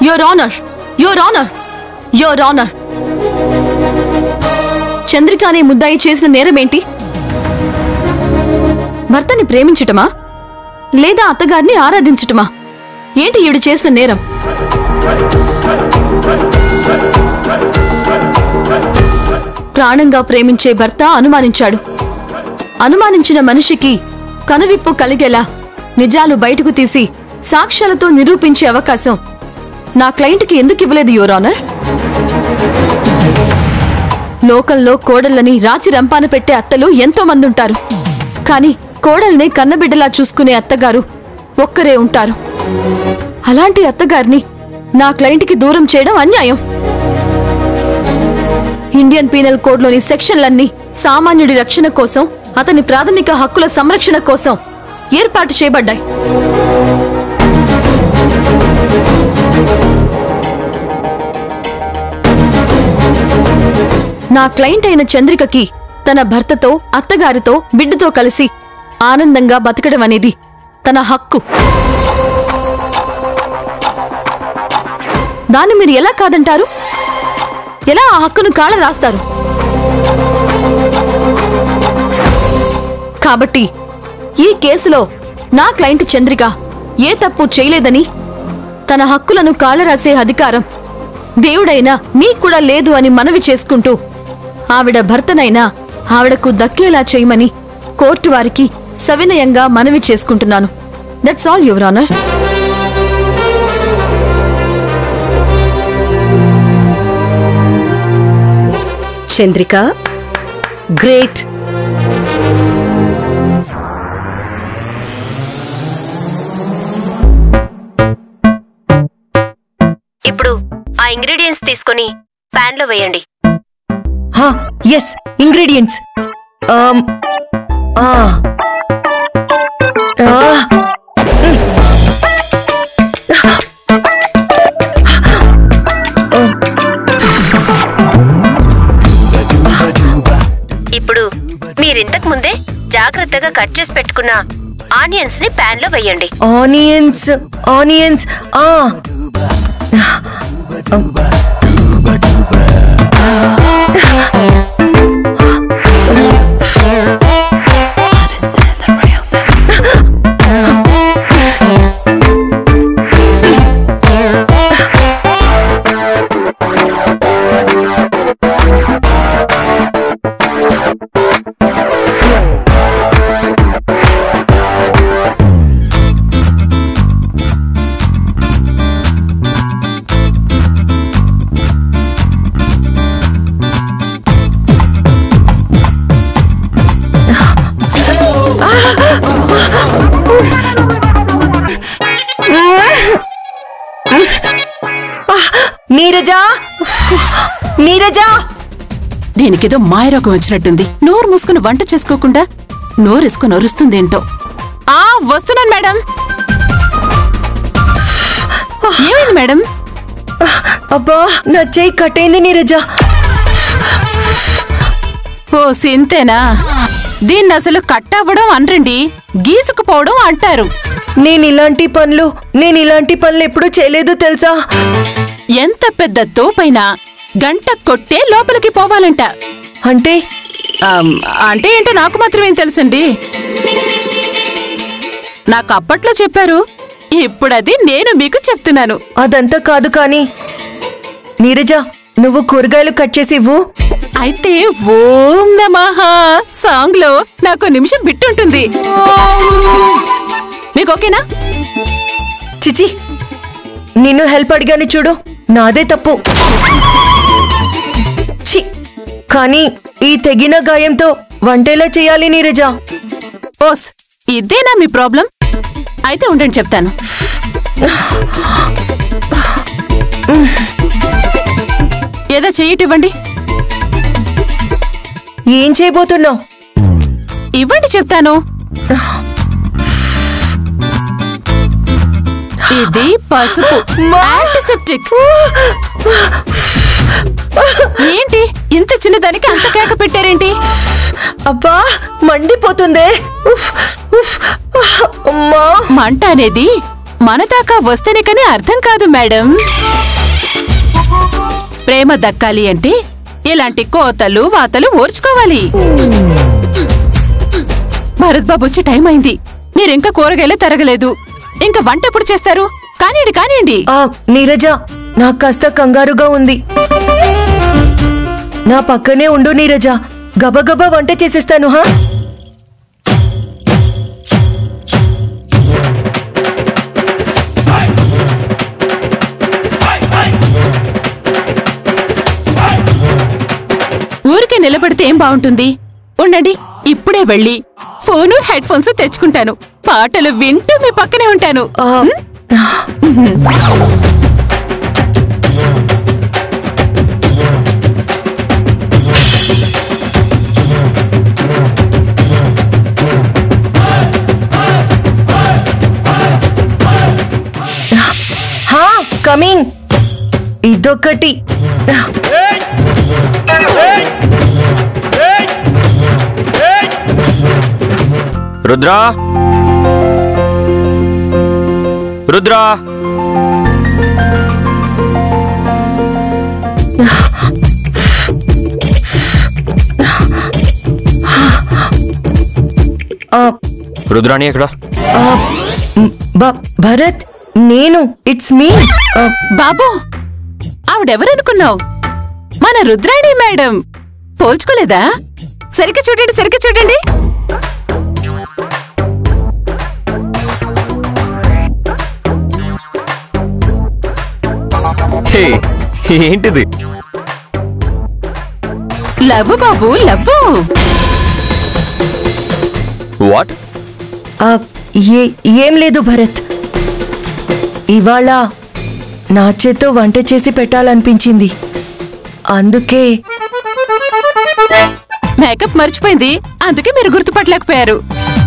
Your honour your honour your honour Chandrika అనే ముద్దాయి చేసిన నేరమేంటి భర్తని ప్రేమించటమా లేదా అత్తగారిని ఆరాధించటమా ఏంటి ఈవిడ చేసిన నేరం ప్రాణంగా ప్రేమించే భర్త అనుమానించాడు అనుమానించిన మనిషికి కనువిప్పు కలిగేలా నిజాలు బయటకు తీసి సాక్ష్యాలతో నిరూపించే అవకాశం నా క్లయింట్కి ఎందుకు ఇవ్వలేదు యువర్ ఆనర్ లోకంలో కోడళ్ళని రాచి రంపాన పెట్టే అత్తలు ఎంతో మంది ఉంటారు కానీ కోడల్ని కన్నబిడ్డలా చూసుకునే అత్తగారు ఒక్కరే ఉంటారు అలాంటి అత్తగారిని నా క్లయింట్కి దూరం చేయడం అన్యాయం ఇండియన్ పీనల్ కోడ్లోని సెక్షన్లన్నీ సామాన్యుడి రక్షణ కోసం అతని ప్రాథమిక హక్కుల సంరక్షణ కోసం ఏర్పాటు చేయబడ్డాయి నా క్లయింట్ అయిన చంద్రికకి తన భర్తతో అత్తగారితో బిడ్డతో కలిసి ఆనందంగా బతకడం అనేది తన హక్కు దాన్ని మీరు ఎలా కాదంటారు ఎలా ఆ హక్కును కాళ్ళ రాస్తారు కాబట్టి ఈ కేసులో నా క్లయింట్ చంద్రిక ఏ తప్పు చేయలేదని తన హక్కులను కాళ్ళరాసే అధికారం దేవుడైనా మీకు కూడా లేదు అని మనవి చేసుకుంటూ ఆవిడ భర్తనైనా ఆవిడకు దక్కేలా చేయమని కోర్టు వారికి సవినయంగా మనవి చేసుకుంటున్నాను that's all your honour Chandrika great ఇప్పుడు ఆ ఇంగ్రీడియంట్స్ తీసుకొని పాన్ లో వేయండి ఎస్ ఇంగ్రీడియంట్స్ ఇప్పుడు మీరింతకు ముందే జాగ్రత్తగా కట్ చేసి పెట్టుకున్న ఆనియన్స్ ని పాన్ లో వేయండి ఆనియన్స్ ఆనియన్స్ ఆ నీరజా నీరజా దీనికేదో మాయరోగం వచ్చినట్టుంది నోరు మూసుకుని వంట చేసుకోకుండా నోరేసుకుని అరుస్తుందేంటో ఆ వస్తున్నాను మేడం ఏమైంది మేడం అబ్బా నా చెయ్యి కట్టయింది నీరజా ఓ సింతేనా దీన్ని అసలు కట్టవ్వడం అనరండి గీసుకుపోవడం అంటారు నేను ఇలాంటి పనులు నేను ఇలాంటి పనులు ఎప్పుడూ చేయలేదు తెలుసా ఎంత పెద్ద తోపైనా గంట కొట్టే లోపలికి పోవాలంట అంటే ఆమ్, అంటే ఏంటో నాకు మాత్రమేం తెలుసండి నాకు అప్పట్లో చెప్పారు ఇప్పుడది నేను మీకు చెప్తున్నాను అదంతా కాదు కానీ నీరజ నువ్వు కూరగాయలు కట్ చేసి ఇవ్వు అయితే ఓం నమః సాంగ్ లో నాకు నిమిషం బిట్టుంటుంది మీకు ఓకేనా చిచి నిన్ను హెల్ప్ అడిగాను చూడు నాదే తప్పు చి కానీ ఈ తెగిన గాయంతో వంటేలా చేయాలి నీరజ ఓస్ ఇదేనా మీ ప్రాబ్లం అయితే ఉండండి చెప్తాను ఏదో చెయ్యటివ్వండి ఏం చేయబోతున్నావు ఇవ్వండి చెప్తాను ఇది పసుపు యాంటీసెప్టిక్ ఏంటి ఇంత చిన్నదానికి అంత కేక పెట్టారేంటి అబ్బా మండిపోతుందే ఉఫ్, ఉఫ్, అమ్మా మంట అనేది మన దాకా వస్తేనే కానీ అర్థం కాదు మేడం ప్రేమ దక్కాలి అంటే ఇలాంటి కోతలు వాతలు ఓర్చుకోవాలి భరత్ బాబు వచ్చి టైం అయింది మీరింకా కూరగాయలే తరగలేదు ఇంకా వంట ఎప్పుడు చేస్తారు కానివ్వండి కానివ్వండి ఆ నీరజ నాకు కాస్త కంగారుగా ఉంది నా పక్కనే ఉండు నీరజ గబగబా వంట చేసేస్తాను హా ఊరికే నిలబడితే ఏం బాగుంటుంది ఉండండి ఇప్పుడే వెళ్ళి ఫోను హెడ్ ఫోన్స్ తెచ్చుకుంటాను పాటలు వింటూ మీ పక్కనే ఉంటాను ఆ, హా కమింగ్ ఇదొకటి రుద్రా రుద్రా ఆ, రుద్రాణి ఎక్కడ ఆ, మ్, బ- భరత్ నేను ఇట్స్ మీ బాబు ఆవిడెవరనుకున్నావు మన రుద్రాణి మేడం పోల్చుకోలేదా సరిగ్గా చూడండి సరిగ్గా చూడండి హే ఏంటిది లవ్ బాబు లవ్ వాట్ ఏ ఏం లేదు భరత్ ఇవాళ నా చేత్తో వంట చేసి పెట్టాలనిపించింది అందుకే మేకప్ మర్చిపోయింది అందుకే మీరు గుర్తుపట్టలేకపోయారు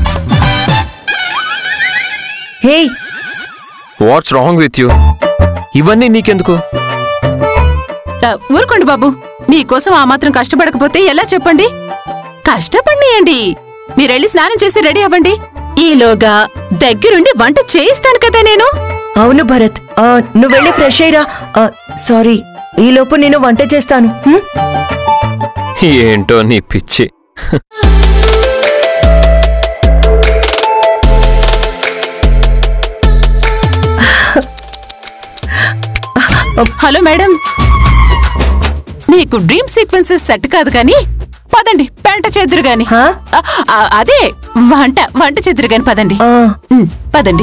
hey what's wrong with you ఇవన్నీ నీకెందుకు ఆ, ఊరుకోండి బాబు మీకోసం ఆ మాత్రం కష్టపడకపోతే ఎలా చెప్పండి కష్టపడియండి మీరెళ్ళి స్నానం చేసి రెడీ అవ్వండి ఈలోగా దగ్గరుండి వంట చేయిస్తాను కదా నేను అవును భరత్ ఆ, నువ్వు వెళ్ళి ఫ్రెష్ అయ్యిరా ఆ, సారీ ఈలోపు నేను వంట చేస్తాను హ్మ్? ఏంటో నీ పిచ్చి హలో మేడం మీకు డ్రీమ్ సీక్వెన్సెస్ సెట్ కాదు కానీ పదండి పెంట చేదురు గాని హా? ఆ, ఆ, అదే వంట వంట చేదురు గాని పదండి ఆ, ఉమ్, పదండి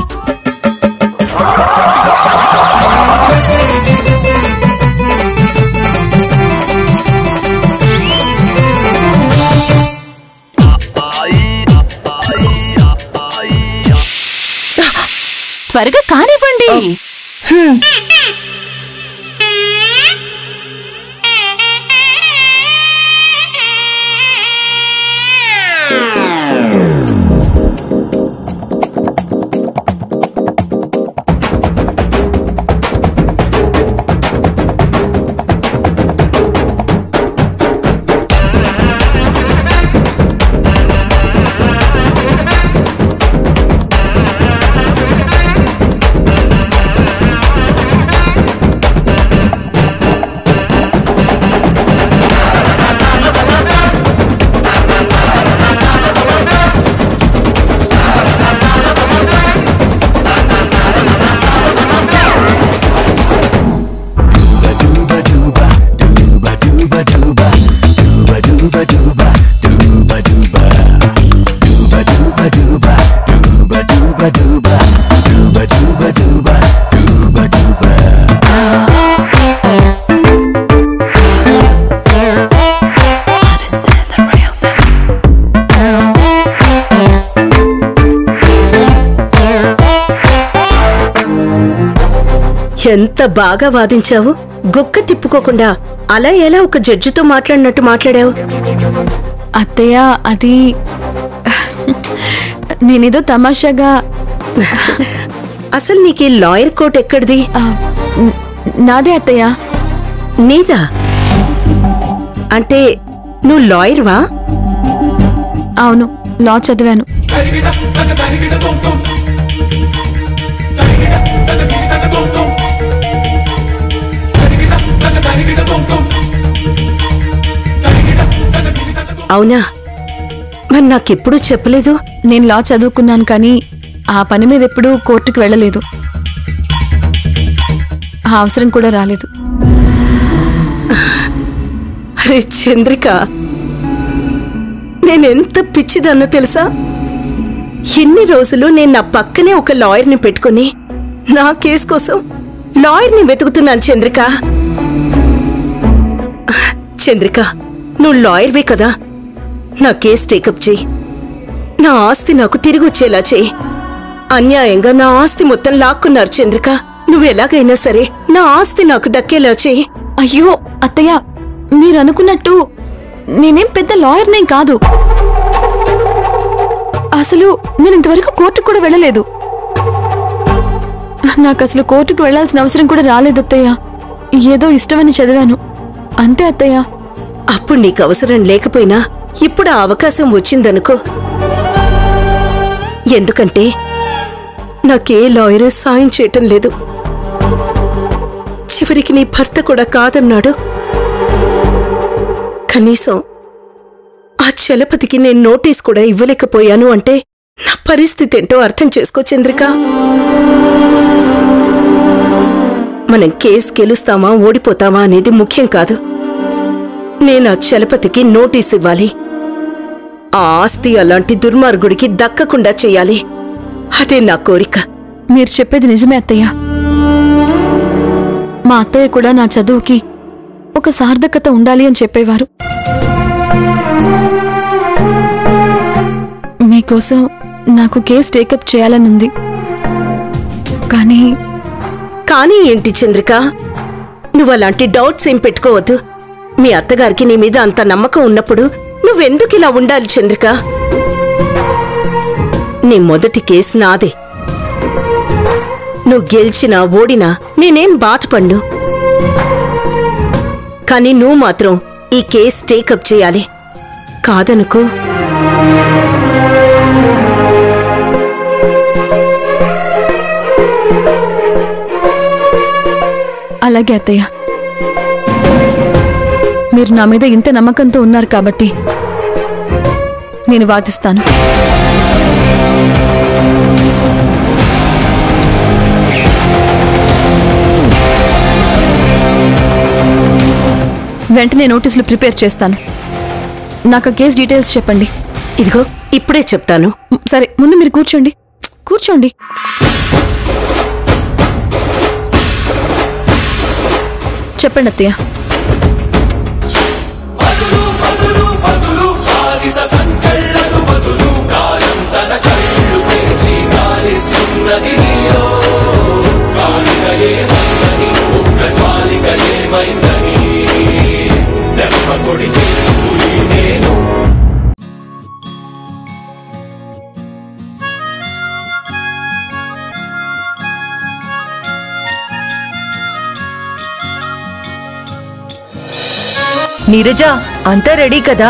త్వరగా కానివ్వండి ఎంత బాగా వాదించావు గొక్క తిప్పుకోకుండా అలా ఎలా ఒక జడ్జితో మాట్లాడినట్టు మాట్లాడావు అత్తయ్య అది నేనేదో తమాషాగా అసలు నీకు ఈ లాయర్ కోట్ ఎక్కడిది ఆ, న- నాదే అత్తయ్య నీదా అంటే నువ్వు లాయర్వా అవును లా చదివాను అవునా మరి నాకెప్పుడు చెప్పలేదు నేను లా చదువుకున్నాను కానీ ఆ పని మీద ఎప్పుడూ కోర్టుకు వెళ్ళలేదు ఆ అవసరం కూడా రాలేదు అరే చంద్రిక నేనెంత పిచ్చిదన్నో తెలుసా ఎన్ని రోజులు నేను నా పక్కనే ఒక లాయర్ని పెట్టుకుని నా కేసు కోసం లాయర్ని వెతుకుతున్నాను చంద్రిక చంద్రిక నువ్వు లాయర్వే కదా నా కేసు టేకప్ చేయి నా ఆస్తి నాకు తిరిగి వచ్చేలా చేయి అన్యాయంగా నా ఆస్తి మొత్తం లాక్కున్నారు చంద్రిక నువ్వు ఎలాగైనా సరే నా ఆస్తి నాకు దక్కేలా చేయి అయ్యో అత్తయ్య మీరు అనుకున్నట్టు నేనేం పెద్ద లాయర్నేం కాదు అసలు నేను ఇంతవరకు కోర్టుకు కూడా వెళ్ళలేదు నాకు అసలు కోర్టుకు వెళ్ళాల్సిన అవసరం కూడా రాలేదు అత్తయ్య ఏదో ఇష్టమని చదివాను అంతే అత్తయ్య అప్పుడు నీకు అవసరం లేకపోయినా ఇప్పుడు ఆ అవకాశం వచ్చిందనుకో ఎందుకంటే నాకే లాయర్ సాయం చేయటం లేదు చివరికి నీ భర్త కూడా కాదన్నాడు కనీసం ఆ చలపతికి నేను నోటీస్ కూడా ఇవ్వలేకపోయాను అంటే నా పరిస్థితి ఏంటో అర్థం చేసుకో చంద్రిక మనం కేసు గెలుస్తామా ఓడిపోతామా అనేది ముఖ్యం కాదు నేను ఆ చలపతికి నోటీస్ ఇవ్వాలి ఆ ఆస్తి అలాంటి దుర్మార్గుడికి దక్కకుండా చేయాలి అదే నా కోరిక మీరు చెప్పేది నిజమే అత్తయ్య మా అత్తయ్య కూడా నా చదువుకి ఒక సార్థకత ఉండాలి అని చెప్పేవారు మీకోసం నాకు కేస్ టేకప్ చేయాలనుంది కానీ కానీ ఏంటి చంద్రిక నువ్వు అలాంటి డౌట్స్ ఏం పెట్టుకోవద్దు మీ అత్తగారికి నీ మీద అంత నమ్మకం ఉన్నప్పుడు నువ్వెందుకు ఇలా ఉండాలి చంద్రిక నీ మొదటి కేసు నాదే నువ్వు గెలిచినా ఓడినా నేనేం బాధపడ్ను కానీ నువ్వు మాత్రం ఈ కేస్ టేకప్ చేయాలి కాదనుకో అలాగే అత్తయ్య మీరు నా మీద ఇంత నమ్మకంతో ఉన్నారు కాబట్టి నేను వాదిస్తాను వెంటనే నోటీసులు ప్రిపేర్ చేస్తాను నాకు ఆ కేస్ డీటెయిల్స్ చెప్పండి ఇదిగో ఇప్పుడే చెప్తాను మ్, సరే ముందు మీరు కూర్చోండి కూర్చోండి చెప్పండి అత్తయ్య నీరజ అంతా రెడీ కదా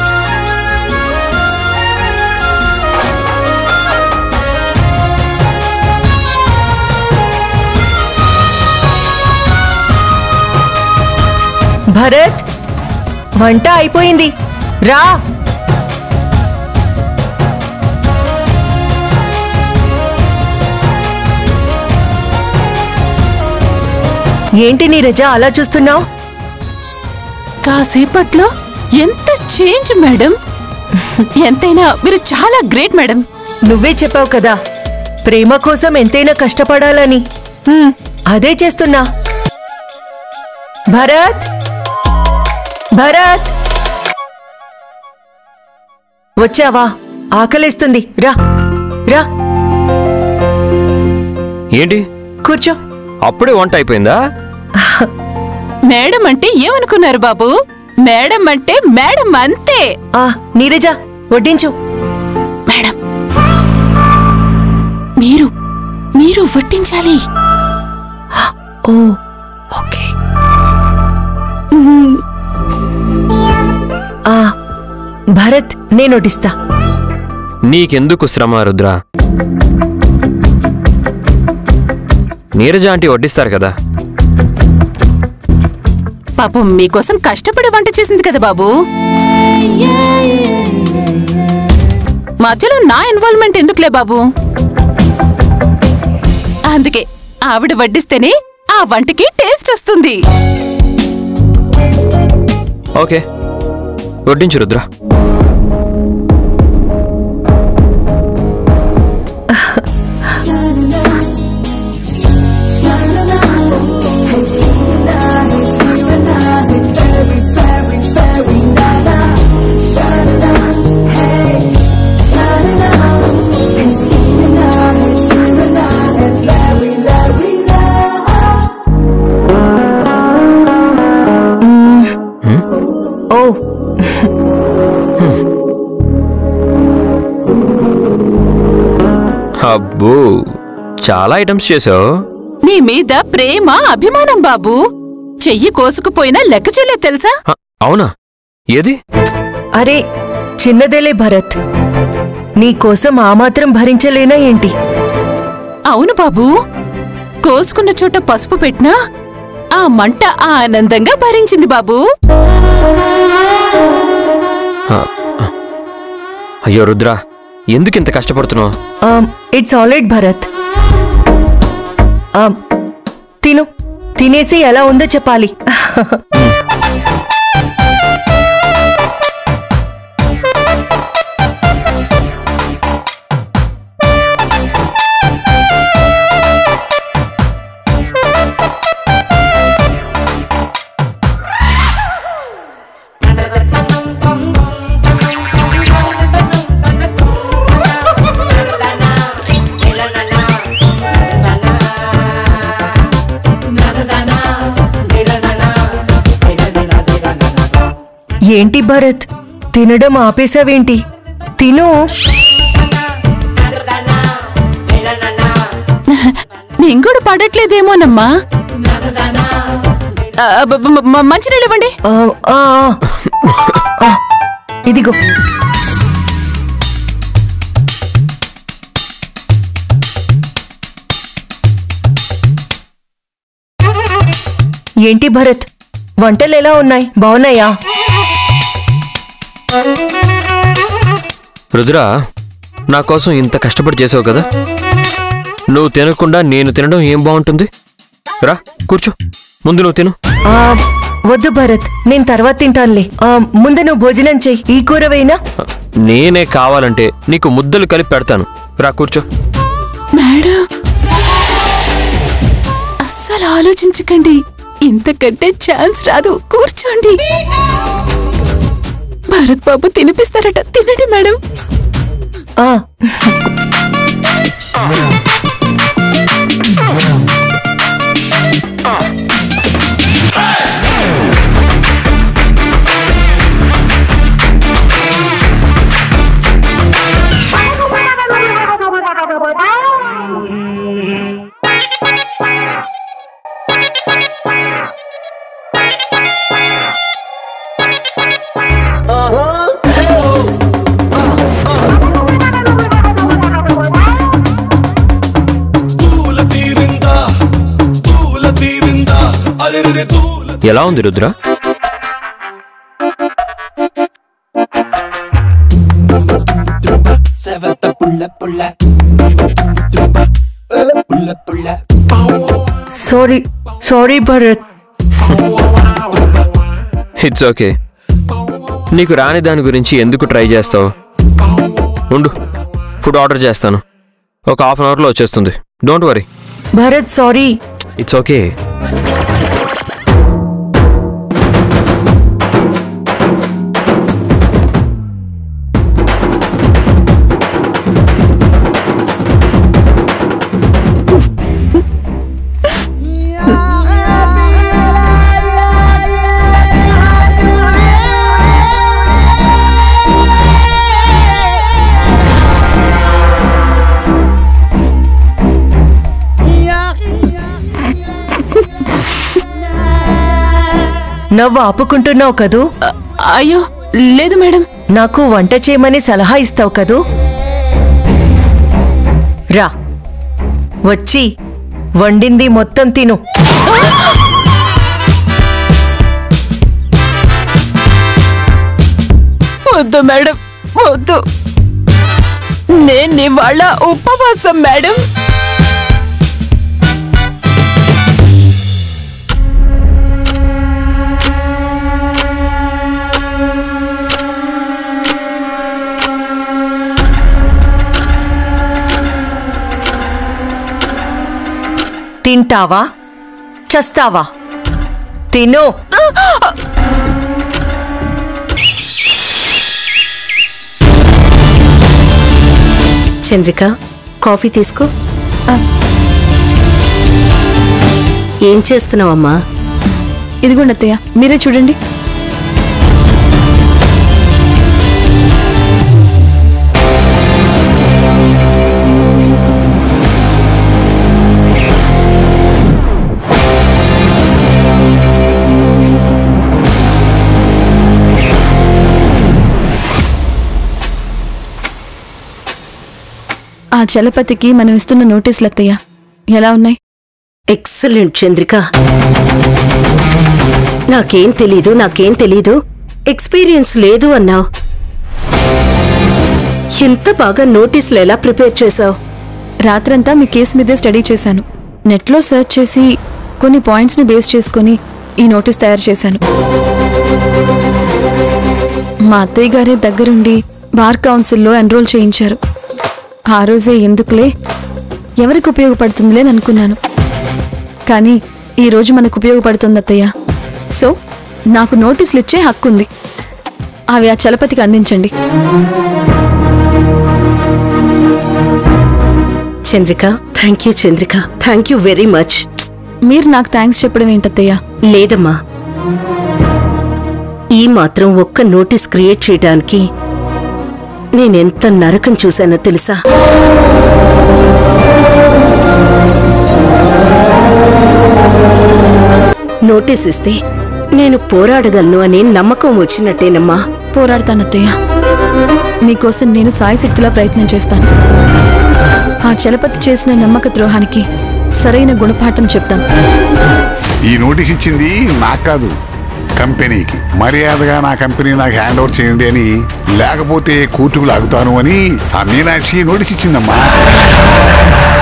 భరత్ వంట అయిపోయింది రా ఏంటి నీరజ అలా చూస్తున్నావు కాసేపట్లో ఎంత చేంజ్ మేడం ఎంతైనా మీరు చాలా గ్రేట్ మేడం నువ్వే చెప్పావు కదా ప్రేమ కోసం ఎంతైనా కష్టపడాలని హ్మ్, అదే చేస్తున్నా భరత్ భరత్ వచ్చావా ఆకలిస్తుంది రా రా ఏంటి కూర్చో అప్పుడే వంట అయిపోయిందా మేడం అంటే ఏమనుకున్నారు బాబు మేడం అంటే మేడం అంతే ఆ నీరజ వడ్డించు మేడం మీరు మీరు వడ్డించాలి ఓ ఓకే ఆ భరత్ నేను వడ్డిస్తా నీకెందుకు శ్రమ రుద్ర నీరజ ఆంటీ వడ్డిస్తారు కదా పాపం మీకోసం కష్టపడి వంట చేసింది కదా బాబు మధ్యలో నా ఇన్వాల్వ్మెంట్ ఎందుకులే బాబు అందుకే ఆవిడ వడ్డిస్తేనే ఆ వంటకి టేస్ట్ వస్తుంది ఓకే వడ్డించు రుద్ర ఓ అబ్బో చాలా ఐటమ్స్ చేసావు మీ మీద ప్రేమ అభిమానం బాబు చెయ్యి కోసుకుపోయినా లెక్క చెల్లే తెలుసా హ, అవునా ఏది అరే చిన్నదేలే భరత్ నీకోసం ఆ మాత్రం భరించలేనా ఏంటి అవును బాబు కోసుకున్న చోట పసుపు పెట్టినా ఆ మంట ఆనందంగా భరించింది బాబు హ, హ. అయ్యో రుద్ర ఎందుకు ఇంత కష్టపడుతున్నావు ఇట్స్ ఆల్ రైట్ భరత్ ఆమ్, తిను తినేసి ఎలా ఉందో చెప్పాలి ఏంటి భరత్ తినడం ఆపేశావేంటి తిను మింగుడు పడట్లేదేమోనమ్మా ఆ, బ- బ- మ- మంచినీళ్ళు ఇవ్వండి ఆ, ఆ, ఆ. ఆ, ఇదిగో ఏంటి భరత్ వంటలు ఎలా ఉన్నాయి బాగున్నాయా రుద్ర నా కోసం ఇంత కష్టపడి చేసావు కదా నువ్వు తినకుండా నేను తినడం ఏం బాగుంటుంది రా కూర్చో ముందు నువ్వు తిను ఆ, వద్దు భరత్ నేను తర్వాత తింటానులే ఆ, ముందు నువ్వు భోజనం చెయ్యి ఈ కూర వేయినా నేనే కావాలంటే నీకు ముద్దలు కలిపి పెడతాను రా కూర్చో మేడం అస్సలు ఆలోచించకండి ఇంతకంటే ఛాన్స్ రాదు కూర్చోండి భరత్ బాబు తినిపిస్తారట తినండి మేడం ఆ, తూల తీరిందా తూల తీరిందా అరెరె తూల ఎలా ఉంది రుద్ర సెవెంత పుల్ల పుల్ల పుల్ల పుల్ల sorry sorry Bharat it's okay నీకు రాని దాని గురించి ఎందుకు ట్రై చేస్తావు ఉండు ఫుడ్ ఆర్డర్ చేస్తాను ఒక హాఫ్ అన్ అవర్లో వచ్చేస్తుంది don't worry Bharat sorry it's okay నవ్వు ఆపుకుంటున్నావు కదూ అ- అయ్యో లేదు మేడం నాకు వంట చేయమని సలహా ఇస్తావు కదూ రా వచ్చి వండింది మొత్తం తిను వద్దు మేడం వద్దు నేను ఇవాళ ఉపవాసం మేడం తింటావా చస్తావా తిను చంద్రిక కాఫీ తీసుకో ఏం చేస్తున్నావమ్మా ఇదిగోండి అత్తయ్య మీరే చూడండి ఆ చలపతికి మనం ఇస్తున్న నోటీసులు అత్తయ్య ఎలా ఉన్నాయి ఎక్సలెంట్ చంద్రిక నాకేం తెలీదు నాకేం తెలీదు ఎక్స్పీరియన్స్ లేదు అన్నావు ఎంత బాగా నోటీసులు ఎలా ప్రిపేర్ చేశావు రాత్రంతా మీ కేసు మీదే స్టడీ చేశాను నెట్లో సెర్చ్ చేసి కొన్ని పాయింట్స్ని బేస్ చేసుకొని ఈ నోటీస్ తయారు చేశాను మా అత్తయ్య గారే దగ్గరుండి బార్ కౌన్సిల్లో ఎన్రోల్ చేయించారు ఆ రోజే ఎందుకులే ఎవరికి ఉపయోగపడుతుందిలే అని అనుకున్నాను కానీ ఈ రోజు మనకు ఉపయోగపడుతుంది అత్తయ్య సో నాకు నోటీసులు ఇచ్చే హక్కు ఉంది అవి ఆ చలపతికి అందించండి Chandrika thank you Chandrika thank you very much మీరు నాకు థ్యాంక్స్ చెప్పడం ఏంటత్తయ్య లేదమ్మా ఈ మాత్రం ఒక్క నోటీస్ క్రియేట్ చేయడానికి నేనెంత నరకం చూశానో తెలుసా నోటీస్ ఇస్తే నేను పోరాడగలను అనే నమ్మకం వచ్చినట్టేనమ్మా పోరాడతానత్తయ్య మీకోసం నేను సాయశక్తిలా ప్రయత్నం చేస్తాను ఆ చలపతి చేసిన నమ్మక ద్రోహానికి సరైన గుణపాఠం చెప్తాను ఈ నోటీస్ ఇచ్చింది నాకు కాదు కంపెనీకి మర్యాదగా నా కంపెనీ నాకు హ్యాండ్ ఓవర్ చేయండి అని లేకపోతే కోర్టుకు లాగుతాను అని ఆ మీనాక్షి నోటీస్ ఇచ్చిందమ్మా